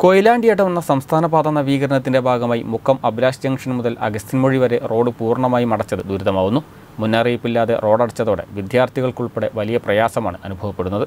കൊയിലാണ്ടി ഇടവന്ന സംസ്ഥാനപാത നവീകരണത്തിന്റെ ഭാഗമായി മുക്കം അഭിലാഷ് ജംഗ്ഷൻ മുതൽ അഗസ്ത്യൻമൊഴി വരെ റോഡ് പൂർണ്ണമായും അടച്ചത് ദുരിതമാവുന്നു മുന്നറിയിപ്പില്ലാതെ റോഡടച്ചതോടെ വിദ്യാർത്ഥികൾക്കുൾപ്പെടെ വലിയ പ്രയാസമാണ് അനുഭവപ്പെടുന്നത്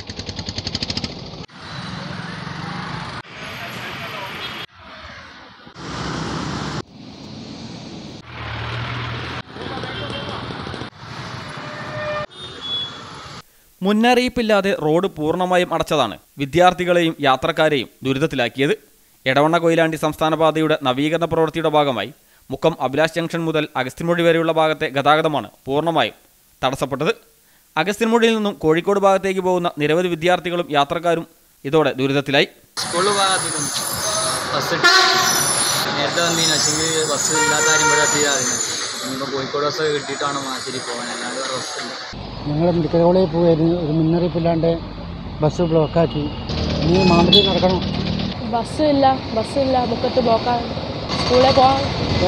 മുന്നറിയിപ്പില്ലാതെ റോഡ് പൂർണ്ണമായും അടച്ചതാണ് വിദ്യാർത്ഥികളെയും യാത്രക്കാരെയും ദുരിതത്തിലാക്കിയത് എടവണ്ണ കൊയിലാണ്ടി സംസ്ഥാന പാതയുടെ നവീകരണ പ്രവൃത്തിയുടെ ഭാഗമായി മുക്കം അഭിലാഷ് ജംഗ്ഷൻ മുതൽ അഗസ്ത്യൻമൊഴി വരെയുള്ള ഭാഗത്തെ ഗതാഗതമാണ് പൂർണ്ണമായും തടസ്സപ്പെട്ടത് അഗസ്ത്യൻമൊഴിയിൽ നിന്നും കോഴിക്കോട് ഭാഗത്തേക്ക് പോകുന്ന നിരവധി വിദ്യാർത്ഥികളും യാത്രക്കാരും ഇതോടെ ദുരിതത്തിലായി സ്കൂളിൽ ഭാഗത്തേക്കും ബസ് നേരത്തെ വന്നീന് വെച്ചെങ്കിൽ ബസ് ഇല്ലാത്ത കാര്യം ഇവിടെ എത്തിയതായിരുന്നു ഇനിയിപ്പോൾ കോഴിക്കോട് ബസ് കിട്ടിയിട്ടാണ് മാശ്ശേരി പോകാൻ അല്ലാണ്ട് വേറെ ബസ്സില്ല ഞങ്ങൾ മെഡിക്കൽ കോളേജിൽ പോയായിരുന്നു ഒരു മുന്നറിയിപ്പില്ലാണ്ട് ബസ് ബ്ലോക്കാക്കി ഇനി മാമ്പറ്റി നടക്കണം ബസ് ഇല്ല ബസ് ഇല്ല മുക്കത്ത് ബ്ലോക്കാണ് സ്കൂളിൽ പോകാൻ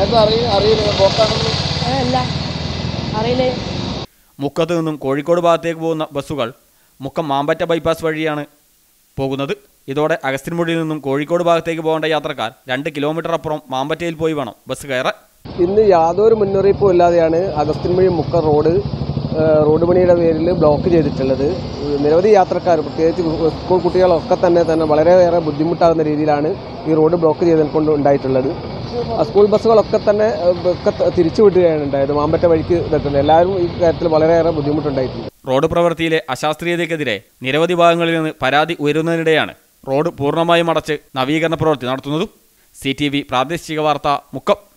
ഏ, ഇല്ല അറിയില്ലേ മുക്കത്ത് നിന്നും കോഴിക്കോട് ഭാഗത്തേക്ക് പോകുന്ന ബസ്സുകൾ മുക്കം മാമ്പറ്റ ബൈപ്പാസ് വഴിയാണ് പോകുന്നത് ഇതോടെ അഗസ്ത്യൻമുടിയിൽ നിന്നും കോഴിക്കോട് ഭാഗത്തേക്ക് പോകേണ്ട യാത്രക്കാർ രണ്ട് കിലോമീറ്റർ അപ്പുറം മാമ്പറ്റയിൽ പോയി വേണം ബസ് കയറാൻ ഇന്ന് യാതൊരു മുന്നറിയിപ്പും ഇല്ലാതെയാണ് അഗസ്ത്യൻമൊഴി മുക്ക റോഡ് ആ, റോഡ് പണിയുടെ പേരിൽ ബ്ലോക്ക് ചെയ്തിട്ടുള്ളത് നിരവധി യാത്രക്കാർ പ്രത്യേകിച്ച് സ്കൂൾ കുട്ടികളൊക്കെ തന്നെ തന്നെ വളരെയേറെ ബുദ്ധിമുട്ടാകുന്ന രീതിയിലാണ് ഈ റോഡ് ബ്ലോക്ക് ചെയ്തുകൊണ്ട് ഉണ്ടായിട്ടുള്ളത് ആ സ്കൂൾ ബസ്സുകളൊക്കെ തന്നെ ആ, ഒക്കെ ത- തിരിച്ചു വിടുകയാണ് ഉണ്ടായത് മാമ്പറ്റ വഴിക്ക് ഇതെത്തുന്നത് എല്ലാവരും ഈ കാര്യത്തിൽ വളരെയേറെ ബുദ്ധിമുട്ടുണ്ടായിട്ടുണ്ട് റോഡ് പ്രവൃത്തിയിലെ അശാസ്ത്രീയതയ്ക്കെതിരെ നിരവധി ഭാഗങ്ങളിൽ നിന്ന് പരാതി ഉയരുന്നതിനിടെയാണ് റോഡ് പൂർണ്ണമായും അടച്ച് നവീകരണ പ്രവൃത്തി നടത്തുന്നതും സി പ്രാദേശിക വാർത്ത മുക്കം